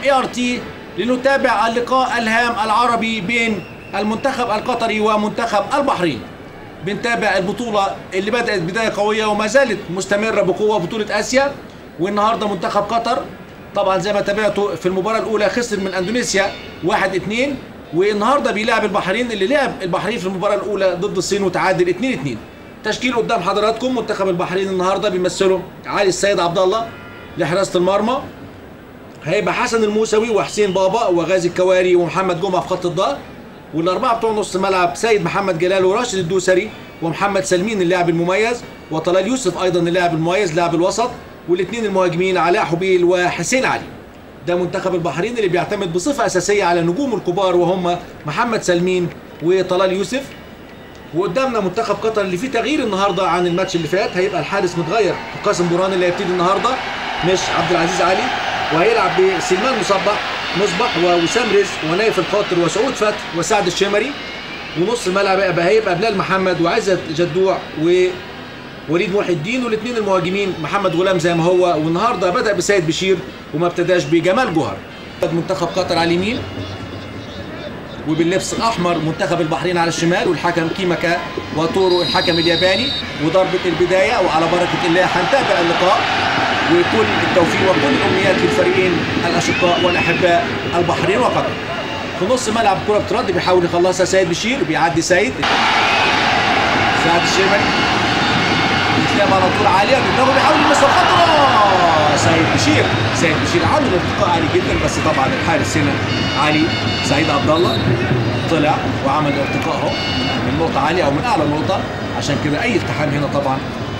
اي ار تي لنتابع اللقاء الهام العربي بين المنتخب القطري ومنتخب البحرين بنتابع البطولة اللي بدأت بداية قوية وما زالت مستمرة بقوة بطولة آسيا والنهاردة منتخب قطر طبعا زي ما تابعتوا في المباراة الأولى خسر من أندونيسيا 1 2 والنهاردة بيلعب البحرين اللي لعب البحرين في المباراة الأولى ضد الصين وتعادل 2 2 تشكيل قدام حضراتكم منتخب البحرين النهارده بيمثله علي السيد عبد الله لحراسة المرمى هيبقى حسن الموسوي وحسين بابا وغازي الكواري ومحمد جمعه في خط الظهر والاربعه بتوع نص الملعب سيد محمد جلال وراشد الدوسري ومحمد سلمين اللاعب المميز وطلال يوسف ايضا اللاعب المميز لاعب الوسط والاثنين المهاجمين علاء حبيل وحسين علي ده منتخب البحرين اللي بيعتمد بصفه اساسيه على نجومه الكبار وهم محمد سلمين وطلال يوسف وقدامنا منتخب قطر اللي فيه تغيير النهارده عن الماتش اللي فات هيبقى الحارس متغير قاسم بوران اللي هيبتدي النهارده مش عبد العزيز علي وهيلعب بسلمان مصبح مصبح ووسام رزق ونايف الخاطر وسعود فتح وسعد الشمري ونص الملعب هيبقى هيبقى بلال محمد وعزت جدوع ووليد محي الدين والاثنين المهاجمين محمد غلام زي ما هو والنهارده بدا بسيد بشير وما ابتداش بجمال جوهر منتخب قطر على اليمين وباللبس الاحمر منتخب البحرين على الشمال والحكم كيماكا وتورو الحكم الياباني وضربه البدايه وعلى بركه الله هنتابع اللقاء وكل التوفيق وكل الامنيات للفريقين الاشقاء والاحباء البحرين وقطر في نص ملعب الكره بترد بيحاول يخلصها سيد بشير بيعدي سيد سعد الشمالي بيتلعب على طول عاليه بدماغه بيحاول يمسك خطره سيد بشير سيد بشير عامل ارتقاء عالي جدا بس طبعا الحارس هنا علي سعيد عبد الله طلع وعمل ارتقاء اهو من نقطه عاليه او من اعلى نقطه عشان كده اي التحام هنا طبعا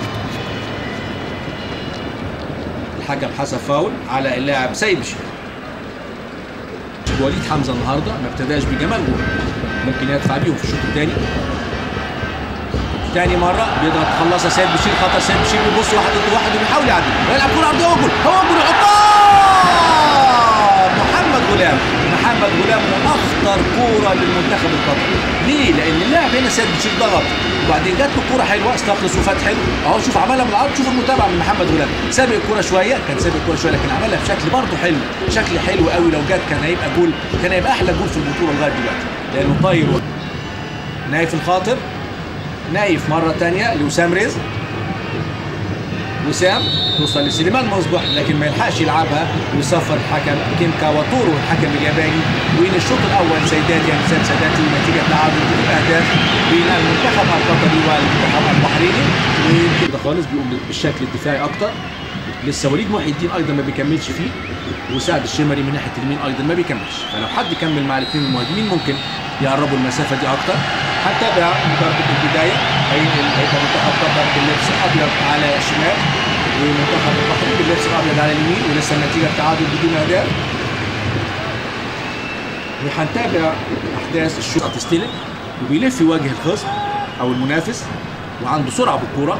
الحكم حسب فاول على اللاعب سيد بشير وليد حمزه النهارده ما ابتداش بجمال جول ممكن يدفع بيهم في الشوط الثاني تاني مرة بيضغط خلصها سيد بشير خطر سيد بشير بيبص واحد ضد واحد وبيحاول يعدي ويلعب كورة عرضية هو جول هو جول يحطها محمد غلام محمد غلام واخطر كورة للمنتخب القطري ليه؟ لأن اللاعب هنا سيد بشير ضغط وبعدين جات له كورة حلوة استخلص وفات حلو اهو شوف عملها من العرض شوف المتابعة من محمد غلام سابق الكورة شوية كان سابق الكورة شوية لكن عملها بشكل برضه حلو شكل حلو قوي لو جت كان هيبقى جول كان هيبقى أحلى جول في البطولة لغاية دلوقتي لأنه طاير نايف الخاطر نايف مرة تانية لوسام رزق وسام توصل لسليمان مصبح لكن ما يلحقش يلعبها ويصفر الحكم كيمكا وتورو الحكم الياباني وين الشوط الاول سيداتي يعني سيد ساداتي نتيجه تعادل بدون اهداف بين المنتخب القطري والمنتخب البحريني ويمكن ده خالص بيقوم بالشكل الدفاعي اكتر لسه وليد محي الدين ايضا ما بيكملش فيه وسعد الشمري من ناحيه اليمين ايضا ما بيكملش فلو حد يكمل مع الاثنين المهاجمين ممكن يقربوا المسافه دي اكتر هنتابع ضربه البدايه هيبقى منتخب قطر باللبس الابيض على الشمال ومنتخب البحرين باللبس الابيض على اليمين ولسه النتيجه تعادل بدون اهداف وهنتابع احداث الشوط تستلم وبيلف يواجه الخصم او المنافس وعنده سرعه بالكوره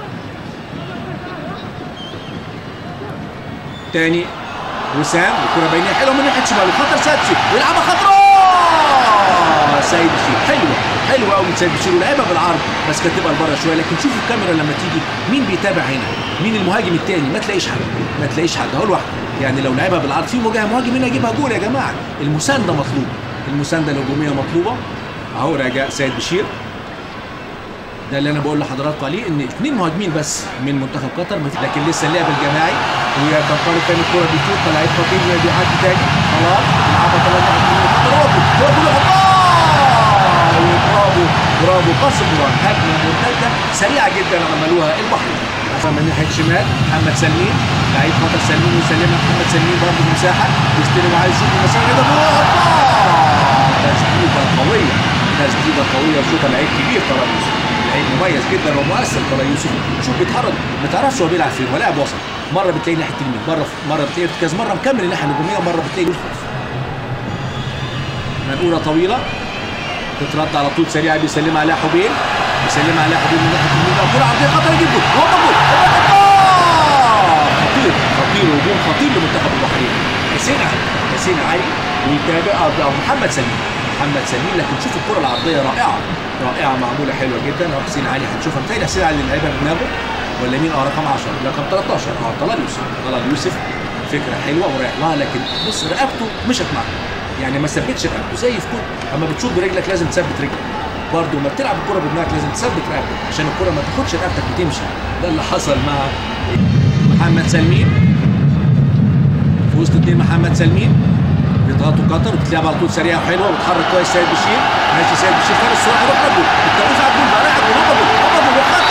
تاني وسام الكره بينيه حلوه من ناحيه شمال خطر سادسي ويلعبها خطره سيد بشير حلوه حلوه قوي من سيد بشير ولعبها بالعرض بس كانت تبقى لبره شويه لكن شوفوا الكاميرا لما تيجي مين بيتابع هنا مين المهاجم الثاني ما تلاقيش حد ما تلاقيش حد اهو لوحده يعني لو لعبها بالعرض في مواجهه مهاجم هنا يجيبها جول يا جماعه المسانده مطلوبه المسانده الهجوميه مطلوبه اهو راجع سيد بشير ده اللي انا بقول لحضراتكم عليه ان اثنين مهاجمين بس من منتخب قطر لكن لسه اللعب الجماعي وهي كان طارق تاني الكوره بيفوت فلعيب خطير بيعدي تاني خلاص يلعبها طبعا هو جول هو جول برافو برافو قاسم مراد هجمه مرتده سريعه جدا عملوها البحرين من ناحيه شمال محمد سلمين لعيب خطر سلمين ويسلمها محمد سلمين برضه مساحه يستلم وعايز يشوط المسافه كده تسديده قويه تسديده قويه وشوطه لعيب كبير طلال يوسف لعيب مميز جدا ومؤثر طلال يوسف شوف بيتحرك ما تعرفش هو بيلعب فين هو لاعب وسط مره بتلاقي ناحيه اليمين مره مره بتلاقي ارتكاز مره مكمل الناحيه الهجوميه ومره بتلاقي منقوره طويله تترد على طول سريعه بيسلمها عليها حبيل بيسلمها عليها حبيل من ناحيه اليمين كره عرضيه خطر يجيب جول هو جول خطير خطير هجوم خطير لمنتخب البحرين حسين علي حسين علي ويتابع او محمد سليم محمد سليم لكن شوف الكره العرضيه رائعه رائعه معموله حلوه جدا اهو حسين علي هنشوفها متهيألي حسين علي اللي لعبها بدماغه ولا مين اه رقم 10 رقم 13 اه طلال يوسف طلال يوسف فكره حلوه ورايح لها لكن بص رقبته مشت معاه يعني ما ثبتش رقبته زي في كوره اما بتشوط برجلك لازم تثبت رجلك برضه لما بتلعب الكوره بدماغك لازم تثبت رقبتك عشان الكوره ما تاخدش رقبتك وتمشي ده اللي حصل مع محمد سلمين في وسط اثنين محمد سلمين بيضغطوا قطر بتلعب على طول سريعه وحلوه وبتحرك كويس سيد بشير ماشي سيد بشير خد السرعه يروح رجل التوقيف على الجول بقى رايح ورقبه رقبه وخد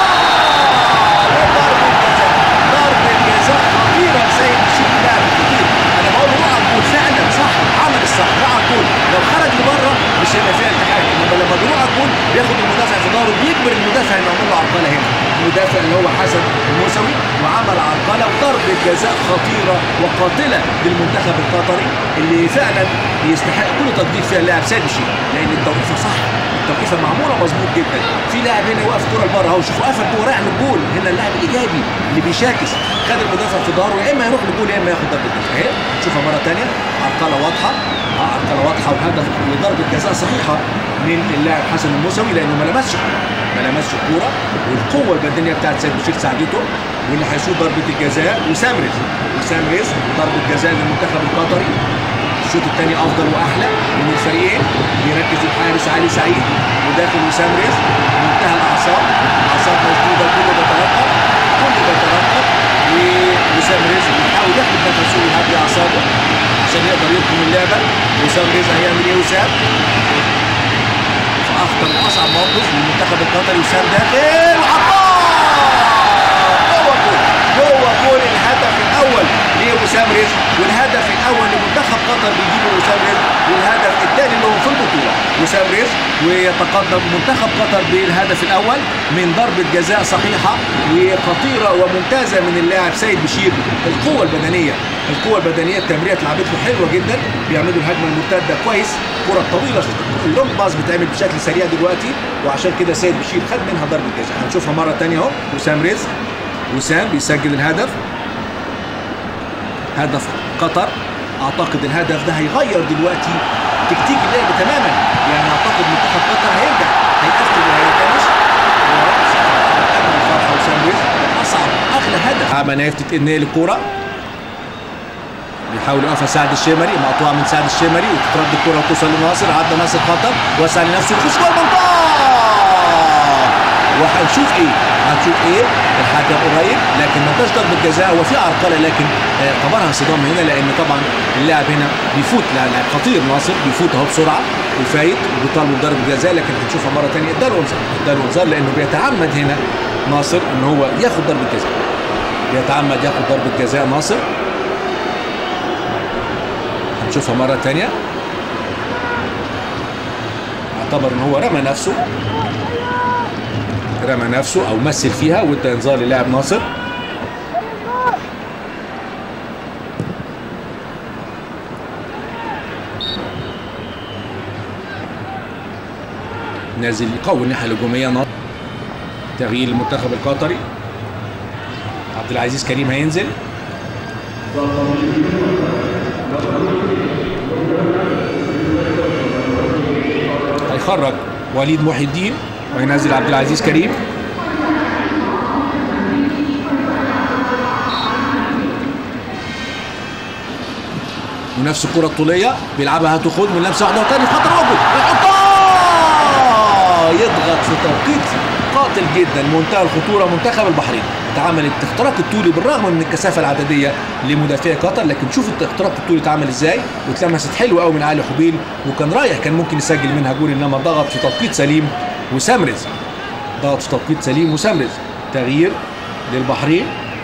ضربه جزاء خطيره سيد بشير لاعب كتير انا بقول روح على الجول فعلا صح عمل الصح راح على الجول لو خرج لبره مش هيبقى فيها التحام انما لما بيروح على الجول بياخد المدافع في ظهره بيجبر المدافع انه يعمل له عرقله هنا المدافع اللي هو حسن الموسوي وعمل عرقله وضربه جزاء خطيره وقاتله للمنتخب القطري اللي فعلا يستحق كل تقدير فيها اللاعب سيد بشير لان التوقيفه صح التوقيفه معموله مظبوط جدا في لاعب هنا واقف كوره لبره اهو شوفوا قفل جوه رايح للجول هنا اللاعب الايجابي اللي بيشاكس خد المدافع في ظهره يا اما يروح للجول يا اما ياخد ضربه جزاء اهي شوفها مره ثانيه عرقله واضحه اه عرقله واضحه وهدف وضربه جزاء صحيحه من اللاعب حسن الموسوي لانه ما لمسش ما لمسش الكوره والقوه البدنيه بتاعت سيد بشير ساعدته واللي هيشوط ضربه الجزاء وسامرز وسامرز ضربه جزاء للمنتخب القطري الشوط الثاني افضل واحلى من الفريقين بيركز الحارس علي سعيد وداخل وسام رزق منتهى الاعصاب اعصاب مشدوده كله بيترقب كله بيترقب ووسام رزق بيحاول ياخد نفسه ويهدي اعصابه عشان يقدر يدخل اللعبه وسام رزق هيعمل ايه وسام؟ في اخطر واصعب موقف للمنتخب القطري وسام داخل وحطها جوه جول جوه جول الهدف الاول لوسام رزق والهدف الاول لمنتخب قطر بيجيبه وسام رزق والهدف الثاني اللي هو في البطوله وسام رزق ويتقدم منتخب قطر بالهدف الاول من ضربه جزاء صحيحه وخطيره وممتازه من اللاعب سيد بشير القوه البدنيه القوه البدنيه التمريرات لعبته حلوه جدا بيعملوا الهجمه المرتده كويس الكره الطويله اللونج باص بتعمل بشكل سريع دلوقتي وعشان كده سيد بشير خد منها ضربه جزاء هنشوفها مره ثانيه اهو وسام رزق وسام بيسجل الهدف هدف قطر اعتقد الهدف ده هيغير دلوقتي تكتيك اللعب تماما يعني اعتقد منتخب قطر هيرجع هيقفل وهيتنش فرحه وسام رزق اصعب اغلى هدف عمل تتنقل الكوره بيحاول يقفها سعد الشمري مقطوعه من سعد الشمري وتترد الكره وتوصل لناصر عدى ناصر خطر وسع لنفسه يخش جوه المنطقه وهنشوف ايه هنشوف ايه الحكم قريب لكن ما كانش ضربه جزاء هو في عرقله لكن آه قبرها صدام هنا لان طبعا اللاعب هنا بيفوت لاعب خطير ناصر بيفوت اهو بسرعه وفايت وبيطالبوا بضربه جزاء لكن هنشوفها مره ثانيه ده الانذار ده الانذار لانه بيتعمد هنا ناصر ان هو ياخد ضربه جزاء بيتعمد ياخد ضربه جزاء ناصر هنشوفها مره ثانيه اعتبر ان هو رمى نفسه رمى نفسه او مثل فيها وادى انذار للاعب ناصر نازل يقوي الناحيه الهجوميه ناصر تغيير المنتخب القطري عبد العزيز كريم هينزل هيخرج وليد محي الدين وينزل عبد العزيز كريم ونفس الكرة الطولية بيلعبها هاتو خد من لمسة واحدة وتاني خطر وجود يحطها يضغط في توقيت قاتل جدا منتهى الخطورة منتخب البحرين اتعمل الاختراق الطولي بالرغم من الكثافة العددية لمدافعي قطر لكن شوف الاختراق الطولي اتعمل ازاي واتلمست حلو قوي من علي حبيل وكان رايح كان ممكن يسجل منها جول انما ضغط في توقيت سليم وسامرز ضغط في توقيت سليم وسامرز تغيير للبحرين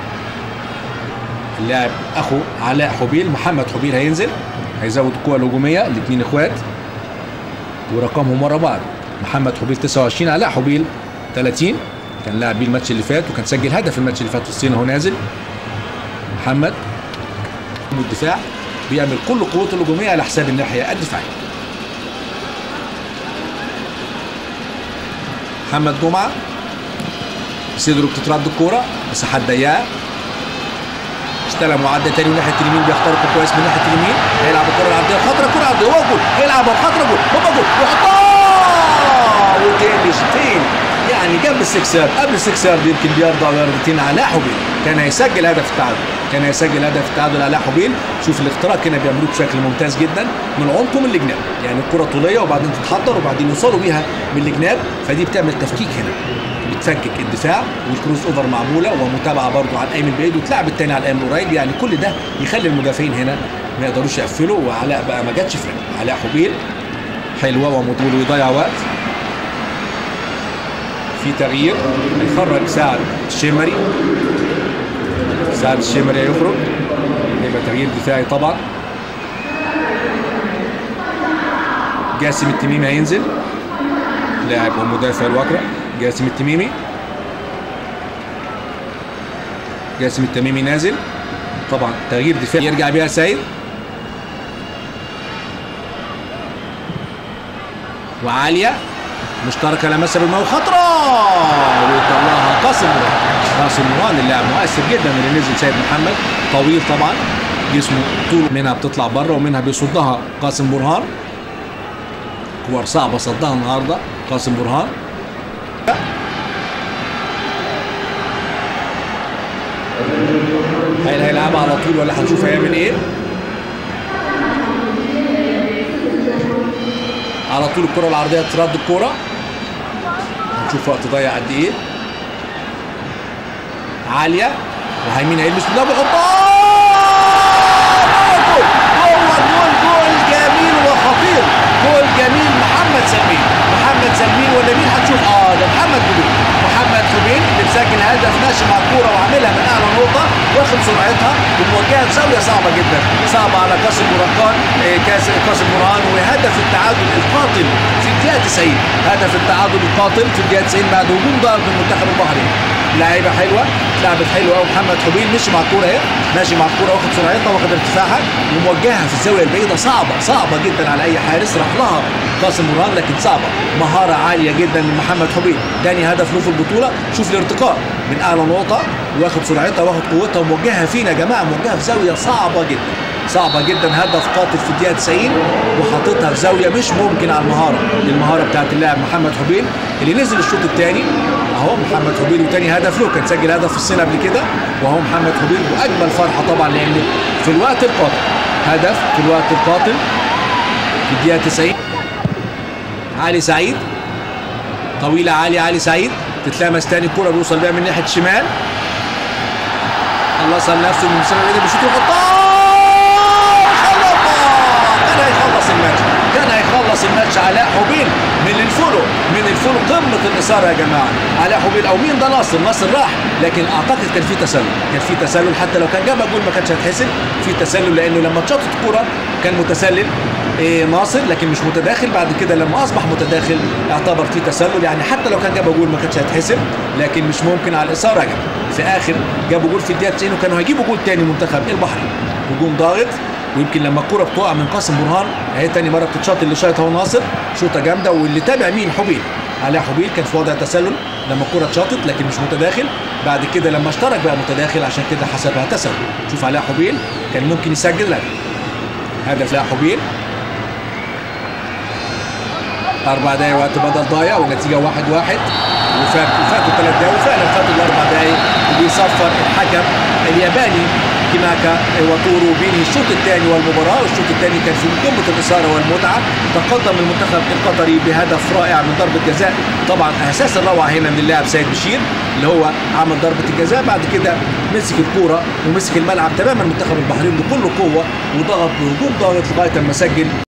اللاعب اخو علاء حبيل محمد حبيل هينزل هيزود القوه الهجوميه الاثنين اخوات ورقمهم ورا بعض محمد حبيل 29 علاء حبيل 30 كان لاعب بيه الماتش اللي فات وكان سجل هدف الماتش اللي فات في الصين اهو نازل محمد الدفاع بيعمل كل قوته الهجوميه على حساب الناحيه الدفاعيه محمد جمعه صدره بتترد الكوره مساحات ضيقه استلم وعدى تاني من ناحيه اليمين بيخترق كويس من ناحيه اليمين هيلعب الكره العرضيه خطره كره عرضيه هو جول هيلعب خطره جول هو جول ويحطها وتاني فين يعني جنب السكساب قبل السكساب يمكن بيرضى يرضتين على حبيب كان هيسجل هدف التعادل كان يسجل هدف التعادل علاء حبيل شوف الاختراق هنا بيعملوه بشكل ممتاز جدا من العمق ومن الجناب يعني الكره طوليه وبعدين تتحضر وبعدين يوصلوا بيها من الجناب فدي بتعمل تفكيك هنا بتفكك الدفاع والكروس اوفر معموله ومتابعه برضو على الايمن البعيد وتلعب الثاني على الايمن القريب يعني كل ده يخلي المدافعين هنا ما يقدروش يقفلوا وعلاء بقى ما جاتش في رجله. علاء حبيل حلوه ومطول ويضيع وقت في تغيير هيخرج سعد الشمري سعد الشمري هيخرج هيبقى تغيير دفاعي طبعا جاسم التميمي هينزل لاعب ومدافع الوكرة جاسم التميمي جاسم التميمي نازل طبعا تغيير دفاعي يرجع بيها سيد وعالية مشتركة لمسها بالماء خطرة ويطلعها قاسم مراد قاسم مراد اللاعب مؤثر جدا اللي نزل سيد محمد طويل طبعا جسمه طول منها بتطلع بره ومنها بيصدها قاسم برهان كور صعبة صدها النهارده قاسم برهان هل هيلعبها على طول ولا هنشوف هيعمل ايه؟ على طول الكرة العرضية ترد الكرة هنشوف وقت ضيع قد ايه عالية وهيمين هيلبس بالله بيحطها جول جول جول جول جميل وخطير جول جميل محمد سلمين محمد سلمين ولا مين هتشوف اه ده محمد كوبين محمد كوبين اللي مسجل هدف ماشي مع الكوره وعاملها من اعلى نقطه واخد سرعتها وموجهها بزاويه صعبه جدا صعبه على قاسم بركان آه، كاس قاسم برهان وهدف التعادل القاتل في الدقيقه 90 هدف التعادل القاتل في الدقيقه 90 بعد هجوم ضرب من منتخب البحرين لعيبه حلوه لعبت حلوه قوي محمد حبيل مشي مع الكوره اهي ماشي مع الكوره واخد سرعتها واخد ارتفاعها وموجهها في الزاويه البعيده صعبه صعبه جدا على اي حارس راح لها قاسم مران لكن صعبه مهاره عاليه جدا من محمد حبيل تاني هدف له في البطوله شوف الارتقاء من اعلى نقطه واخد سرعتها واخد قوتها وموجهها فينا يا جماعه موجهها في زاويه صعبه جدا صعبه جدا هدف قاتل في الدقيقه 90 وحاططها في زاويه مش ممكن على المهاره المهاره بتاعت اللاعب محمد حبيل اللي نزل الشوط الثاني اهو محمد حبيل وتاني هدف له كان سجل هدف في الصين قبل كده وهو محمد حبيل واجمل فرحه طبعا لانه في الوقت القاتل هدف في الوقت القاتل في الدقيقه 90 علي سعيد طويله عاليه علي سعيد تتلامس تاني الكره بيوصل بيها من ناحيه الشمال خلصها لنفسه من مسافه بعيده بيشوط ويحطها خلصها كان هيخلص الماتش كان هيخلص الماتش علاء حبيل من الفولو من الفولو قمه الاثاره يا جماعه علاء حبيل او مين ده ناصر ناصر راح لكن اعتقد كان في تسلل كان في تسلل حتى لو كان جاب جول ما كانش هيتحسب في تسلل لانه لما اتشاطت الكوره كان متسلل إيه ناصر لكن مش متداخل بعد كده لما اصبح متداخل اعتبر في تسلل يعني حتى لو كان جاب جول ما كانش هيتحسب لكن مش ممكن على الاثاره يا جماعه في اخر جابوا جول في الدقيقه 90 وكانوا هيجيبوا جول تاني منتخب البحرين هجوم ضاغط ويمكن لما الكرة بتقع من قاسم برهان اهي تاني مرة بتتشاط اللي شايطها هو ناصر شوطة جامدة واللي تابع مين حبيل علاء حبيل كان في وضع تسلل لما الكرة اتشاطت لكن مش متداخل بعد كده لما اشترك بقى متداخل عشان كده حسبها تسلل شوف علاء حبيل كان ممكن يسجل لك هدف علاء حبيل أربع دقايق وقت بدل ضايع والنتيجة واحد واحد وفات وفاتوا ثلاث دقايق وفعلا فاتوا الأربع دقايق وبيصفر الحكم الياباني كيماكا وطورو بينهي الشوط الثاني والمباراة والشوط الثاني كان في قمة الإثارة والمتعة تقدم المنتخب القطري بهدف رائع من ضربة جزاء طبعا أساس الروعة هنا من اللاعب سيد بشير اللي هو عمل ضربة الجزاء بعد كده مسك الكورة ومسك الملعب تماما منتخب البحرين بكل قوة وضغط بهجوم ضاغط لغاية ما سجل